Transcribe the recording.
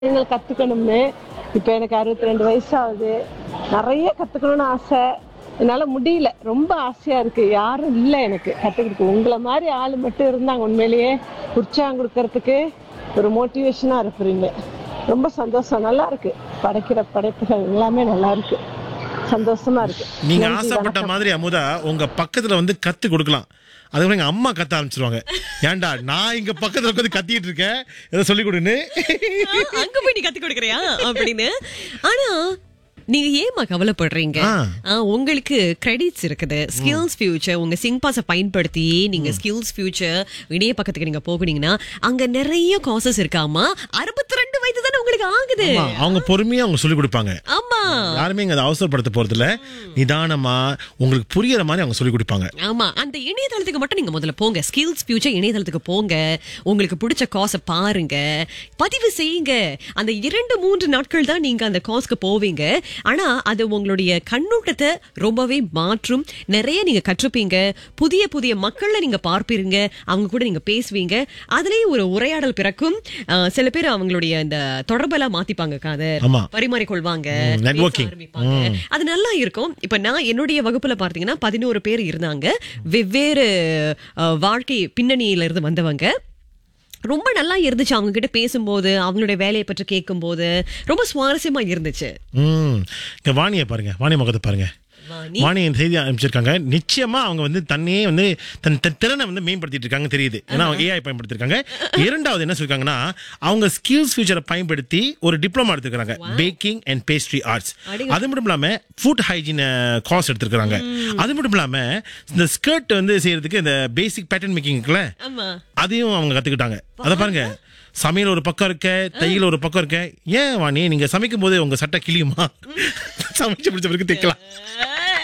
விஷயங்கள் கத்துக்கணும்னு இப்போ எனக்கு அறுபத்தி ரெண்டு வயசு ஆகுது நிறைய கத்துக்கணும்னு ஆசை என்னால முடியல ரொம்ப ஆசையா இருக்கு யாரும் இல்லை எனக்கு கத்துக்கிறதுக்கு உங்களை மாதிரி ஆள் மட்டும் இருந்தாங்க உண்மையிலேயே உற்சாகம் கொடுக்கறதுக்கு ஒரு மோட்டிவேஷனா இருக்கிறீங்க ரொம்ப சந்தோஷம் நல்லா இருக்கு படைக்கிற படைப்புகள் எல்லாமே நல்லா இருக்கு சந்தோஷமா இருக்கு நீங்க நன்றி, ஆசைப்பட்ட வணக்கம். மாதிரி அமுதா உங்க பக்கத்துல வந்து கத்து கொடுக்கலாம் அதுக்கப்புறம் எங்க அம்மா கத்த ஆரம்பிச்சிருவாங்க ஏன்டா நான் இங்க பக்கத்துல உட்காந்து கத்திட்டு இருக்கேன் ஏதோ சொல்லி கொடுன்னு ஆ, அங்க போய் நீ கத்து கொடுக்கறியா அப்படின்னு ஆனா நீங்க ஏமா கவலைப்படுறீங்க ஆ. ஆ, உங்களுக்கு கிரெடிட்ஸ் இருக்குது ஸ்கில்ஸ் ஃபியூச்சர் உங்க சிங் பாஸை பயன்படுத்தி நீங்க ஸ்கில்ஸ் ஃபியூச்சர் இணைய பக்கத்துக்கு நீங்க போகுனீங்கன்னா அங்க நிறைய காசஸ் இருக்காமா அறுபத்தி ரெண்டு வயது தானே உங்களுக்கு ஆகுது ஆமா, அவங்க பொறுமையா அவங்க சொல்லி கொடுப்பாங்க ஆமா யாருமே இங்க அதை அவசரப்படுத்த போறது இல்ல நிதானமா உங்களுக்கு புரியற மாதிரி அவங்க சொல்லி கொடுப்பாங்க ஆமா அந்த இணையதளத்துக்கு மட்டும் நீங்க முதல்ல போங்க ஸ்கில்ஸ் ஃபியூச்சர் இணையதளத்துக்கு போங்க உங்களுக்கு பிடிச்ச காசை பாருங்க பதிவு செய்யுங்க அந்த இரண்டு மூன்று நாட்கள் தான் நீங்க அந்த காசுக்கு போவீங்க ஆனா அது உங்களுடைய கண்ணோட்டத்தை ரொம்பவே மாற்றும் நிறைய நீங்க கற்றுப்பீங்க புதிய புதிய மக்களை நீங்க பார்ப்பீங்க அவங்க கூட நீங்க பேசுவீங்க அதுலயே ஒரு உரையாடல் பிறக்கும் ஆஹ் சில பேர் அவங்களுடைய அந்த தொடர்பெல்லாம் மாத்திப்பாங்க காதர் ஆமா. பரிமாறிக்கொள்வாங்க ம், networking. பேச ஆரம்பிப்பாங்க. அது நல்லா இருக்கும் இப்ப நான் என்னுடைய வகுப்புல பார்த்தீங்கன்னா பதினோரு பேர் இருந்தாங்க வெவ்வேறு அஹ், வாழ்க்கை பின்னணியில இருந்து வந்தவங்க ரொம்ப நல்லா இருந்துச்சு அவங்க கிட்ட பேசும்போது அவங்களுடைய வேலையை பற்றி கேட்கும்போது ரொம்ப சுவாரஸ்யமா இருந்துச்சு ம் இங்க வாணியை பாருங்க வாணி முகத்தை பாருங்க வாணி. வாணி இந்த செய்தி அனுப்பிச்சிருக்காங்க நிச்சயமா அவங்க வந்து தன்னையே வந்து தன் தன் திறனை வந்து மேம்படுத்திட்டு இருக்காங்க தெரியுது ஏன்னா அவங்க ஏஐ பயன்படுத்திருக்காங்க இரண்டாவது என்ன சொல்லிருக்காங்கன்னா அவங்க ஸ்கில்ஸ் ஃபியூச்சரை பயன்படுத்தி ஒரு டிப்ளமா எடுத்துக்கிறாங்க பேக்கிங் அண்ட் பேஸ்ட்ரி ஆர்ட்ஸ் அடேங்க. அது மட்டும் இல்லாம ஃபுட் ஹைஜீன் கார்ஸ் எடுத்திருக்காங்க அது மட்டும் இல்லாம இந்த ஸ்கர்ட் வந்து செய்யறதுக்கு இந்த பேசிக் பேட்டர்ன் மேக்கிங் இருக்குல்ல ஆமா அதையும் அவங்க கத்துக்கிட்டாங்க அத பாருங்க சமையல் ஒரு பக்கம் இருக்க தையல் ஒரு பக்கம் இருக்க ஏன் வாணி நீங்க சமைக்கும் போது உங்க சட்டை கிளியுமா சமைச்சு பிடிச்ச பிறகு தைக்கலாம்